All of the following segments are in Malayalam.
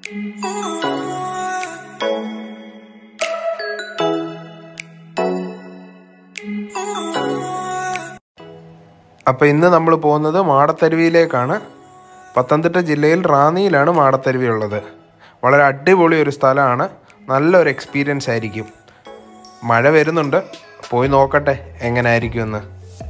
അപ്പോൾ ഇന്ന് നമ്മൾ പോകുന്നത് മാടത്തരുവിയിലേക്കാണ് പത്തനംതിട്ട ജില്ലയിൽ റാന്നിയിലാണ് മാടത്തരുവി ഉള്ളത് വളരെ അടിപൊളി ഒരു സ്ഥലമാണ് നല്ലൊരു എക്സ്പീരിയൻസ് ആയിരിക്കും മഴ വരുന്നുണ്ട് പോയി നോക്കട്ടെ എങ്ങനെ എന്ന്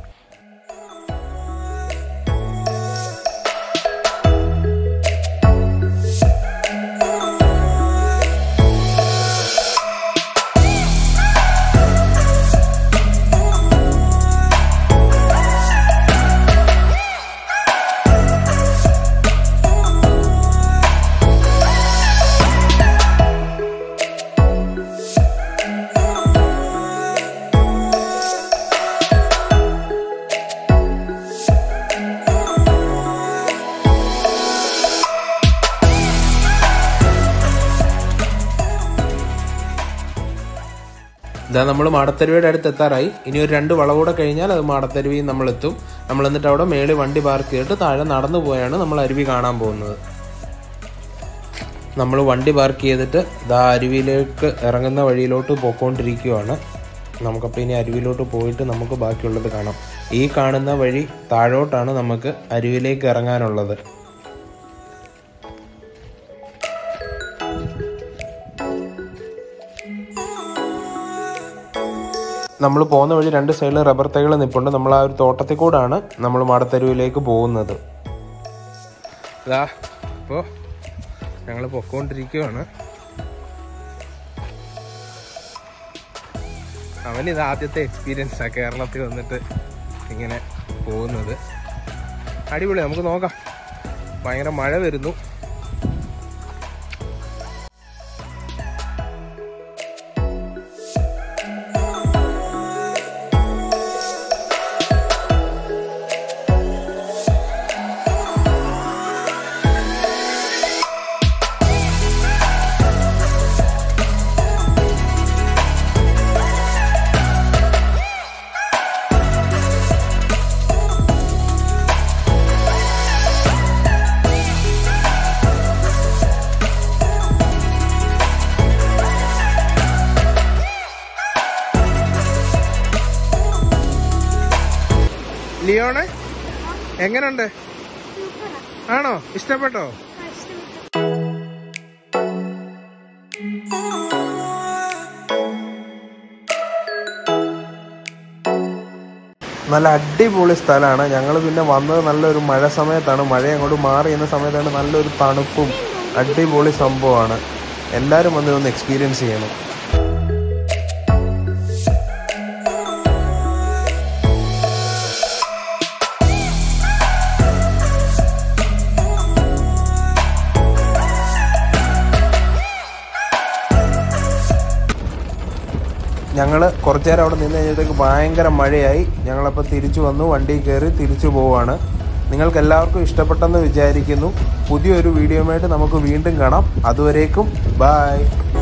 ഇതാ നമ്മൾ മാടത്തരുവിയുടെ അടുത്ത് എത്താറായി ഇനി ഒരു രണ്ട് വളകൂടെ കഴിഞ്ഞാൽ അത് മാടത്തരുവിയിൽ നമ്മൾ എത്തും നമ്മൾ എന്നിട്ട് അവിടെ മേളിൽ വണ്ടി പാർക്ക് ചെയ്തിട്ട് താഴെ നടന്നു പോയാണ് നമ്മൾ അരുവി കാണാൻ പോകുന്നത് നമ്മൾ വണ്ടി പാർക്ക് ചെയ്തിട്ട് ഇതാ അരുവിയിലേക്ക് ഇറങ്ങുന്ന വഴിയിലോട്ട് പോയിക്കൊണ്ടിരിക്കുകയാണ് നമുക്കപ്പോൾ ഇനി അരുവിയിലോട്ട് പോയിട്ട് നമുക്ക് ബാക്കിയുള്ളത് കാണാം ഈ കാണുന്ന വഴി താഴോട്ടാണ് നമുക്ക് അരുവിയിലേക്ക് ഇറങ്ങാനുള്ളത് നമ്മൾ പോകുന്ന വഴി രണ്ട് സൈഡിൽ റബ്ബർ തൈകൾ നിൽപ്പുണ്ട് നമ്മൾ ആ ഒരു തോട്ടത്തിൽ കൂടാണ് നമ്മൾ മാടത്തരുവിലേക്ക് പോകുന്നത് ഇതാ ഇപ്പോൾ ഞങ്ങൾ പൊക്കോണ്ടിരിക്കുകയാണ് അവന് ഇത് ആദ്യത്തെ എക്സ്പീരിയൻസാണ് കേരളത്തിൽ വന്നിട്ട് ഇങ്ങനെ പോകുന്നത് അടിപൊളി നമുക്ക് നോക്കാം ഭയങ്കര മഴ വരുന്നു ലിയോണെ എങ്ങനുണ്ട് ആണോ ഇഷ്ടപ്പെട്ടോ നല്ല അടിപൊളി സ്ഥലമാണ് ഞങ്ങൾ പിന്നെ വന്നത് നല്ലൊരു മഴ സമയത്താണ് മഴ അങ്ങോട്ട് മാറി എന്ന സമയത്താണ് നല്ലൊരു തണുപ്പും അടിപൊളി സംഭവമാണ് എല്ലാവരും വന്ന് ഇതൊന്ന് എക്സ്പീരിയൻസ് ചെയ്യണം ഞങ്ങൾ കുറച്ചു നേരം അവിടെ നിന്ന് കഴിഞ്ഞപ്പോഴത്തേക്ക് ഭയങ്കര മഴയായി ഞങ്ങളപ്പോൾ തിരിച്ചു വന്നു വണ്ടി കയറി തിരിച്ചു പോവാണ് നിങ്ങൾക്ക് എല്ലാവർക്കും ഇഷ്ടപ്പെട്ടെന്ന് വിചാരിക്കുന്നു പുതിയൊരു വീഡിയോയുമായിട്ട് നമുക്ക് വീണ്ടും കാണാം അതുവരേക്കും ബായ്